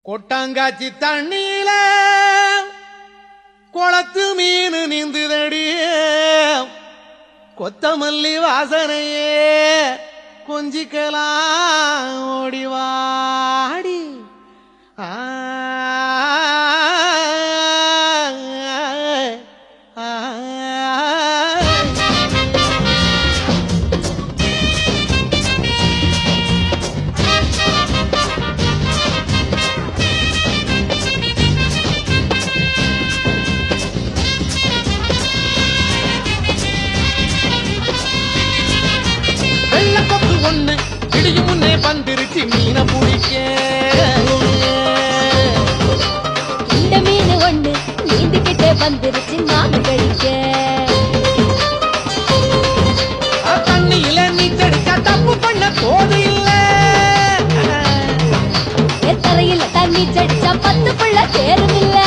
கொட்டாங்காச்சி தண்ணியில குளத்து மீன் நீந்துதடி கொத்தமல்லி வாசனையே கொஞ்சிக்கலாம் ஓடிவாடி ஆ ஆ, ஆ. வெள்ளக்கொக்கு ஒண்ணு இடியும் முன்னே பந்திருச்சு மீனை பிடிக்க இந்த மீன் ஒண்ணு நீந்திக்கிட்டே வந்துருச்சு மாம கழிக்க தண்ணியில நீச்சடிச்சா தப்பு பண்ண போது இல்ல தரையில தண்ணி சடிச்சா பத்து புள்ள தேரும் இல்ல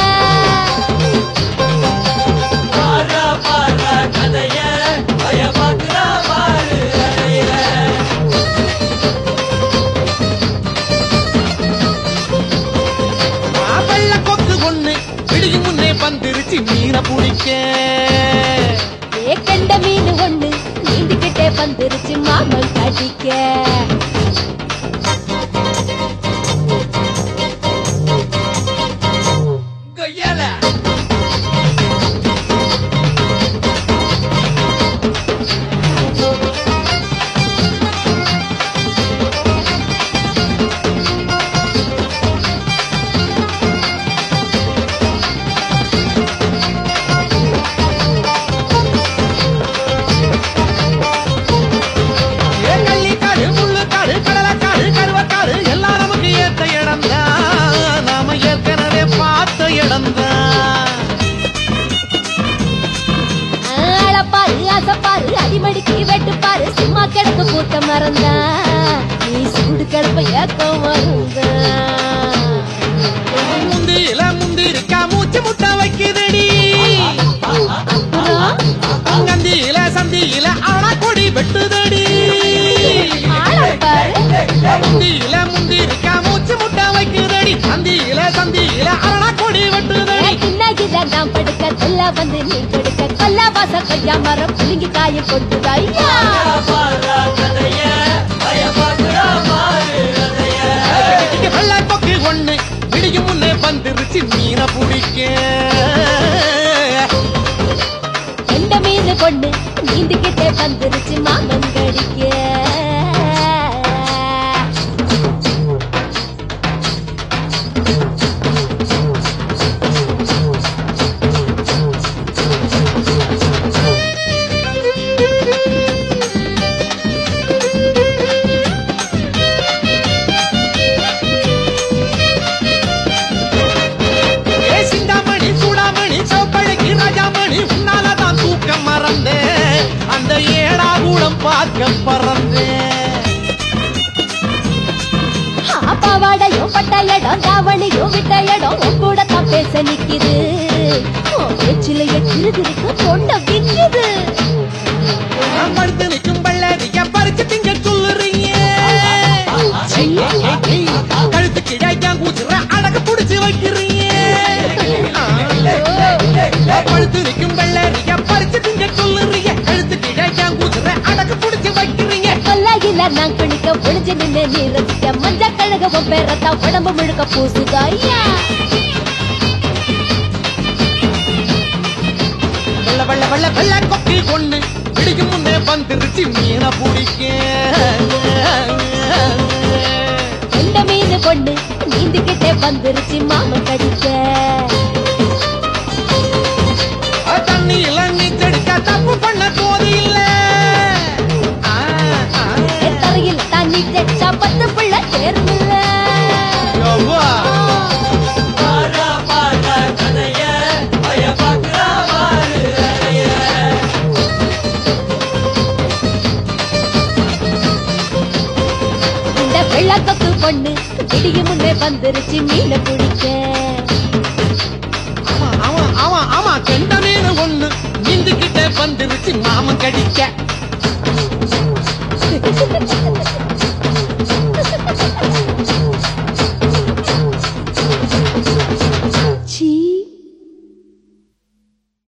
வெள்ளக்கொக்கு ஒண்ணு இடியும் முன்னே பந்திருச்சு மீனை பிடிக்க ஏ கண்ட மீன் ஒண்ணு நீந்திக்கிட்டே வந்துருச்சு மாமன் கடிக்க ஏன் கள்ளிக்காடு முள்ளுக்காடு கடலக்காடு கருவக்காடு எல்லாம் நமக்கு ஏத்த இடம் தான் நாம ஏற்கனவே பார்த்த இடம் தான் ஆளப்பாரு ஆசப்பாரு அடிமடிக்கு வெட்டுப்பாரு சும்மா கிடக்கு கூட்ட மறந்தா நீ சூடு கிடப்ப ஏக்கம் வருந்தா முந்தியில முந்திரிக்கா மூச்சு முட்டை வைக்குதடி அப்புறம் கந்தியில சந்தியில ஆனா கொடி வெட்டுதடி ஆளப்பாரு முந்தியில முந்திரிக்கா மூச்சு முட்டை வைக்குதடி சந்தியில சந்தியில ஆனா கொடி வெட்டுதடி சின்னகில நான் படுக்க தொல்ல வந்து நீ படுக்க கொல்ல வாச கொய்யா மரம் புளிங்கி காய கொட்டுதா ஐயா இங்க வெள்ளை கொக்கு ஒண்ணு விடியும் முன்னே வந்துருச்சு மீனை பிடிக்க எந்த மீன் கொண்டு நீந்திக்கிட்டே வந்துருச்சு மாமன் கடிக்க ஏ சிந்தாமணி சூடாமணி சோப்பழகி ராஜாமணி உன்னாலதான் தூக்கம் மறந்தேன் அந்த ஏடா கூடம் பார்க்க பறந்தேன் பாவாடையும் பட்ட இடம் தாவணியும் விட்ட இடம் உன் கூட தான் பேச நிக்குது உன் பேச்சிலைய கிருகிருக்கு பொண்ண விக்குது நான் படுத்து நிற்கும் பள்ளரிக்க பறிச்சு திங்க சொல்லுறீங்க கழுத்து கிழாய்க்கான் கூச்சுற அழகு புடிச்சு வைக்கிறீங்க படுத்து நிற்கும் பள்ளரிக்க பறிச்சு திங்க சொல்லுறீங்க கழுத்து கிழாய்க்கான் கூச்சுற அழகு புடிச்சு வைக்கிறீங்க கொல்லையில நான் குளிக்க ஒளிஞ்சு நின்று நீ ரசிக்க மஞ்ச கழக உன் பேரத்தான் உடம்பு முழுக்க பூசுதா ஐயா வெள்ள வெள்ள வெள்ள வெள்ள கொக்கி கொண்டு பிடிக்கும் முன்னே வந்துருச்சு மீனை பிடிக்க எந்த மீன் கொண்டு நீந்திக்கிட்டே வந்துருச்சு மாமன் கடிக்க தண்ணியில நீச்சடிக்க தப்பு பண்ண போது இல்ல ஆ, ஆ. தரையில் தண்ணி தெச்சா பத்து புள்ள தேர்மில்ல யவ்வா. இந்த வெள்ளக்கத்து பொண்ணு விடியும் முன்னே வந்துருச்சு மீன பிடிக்க ஆமா, ஆமா, ஆமா, ஆமா, கெண்ட மீன் ஒண்ணு நீந்துகிட்டே வந்துருச்சு மாமன் கடிக்க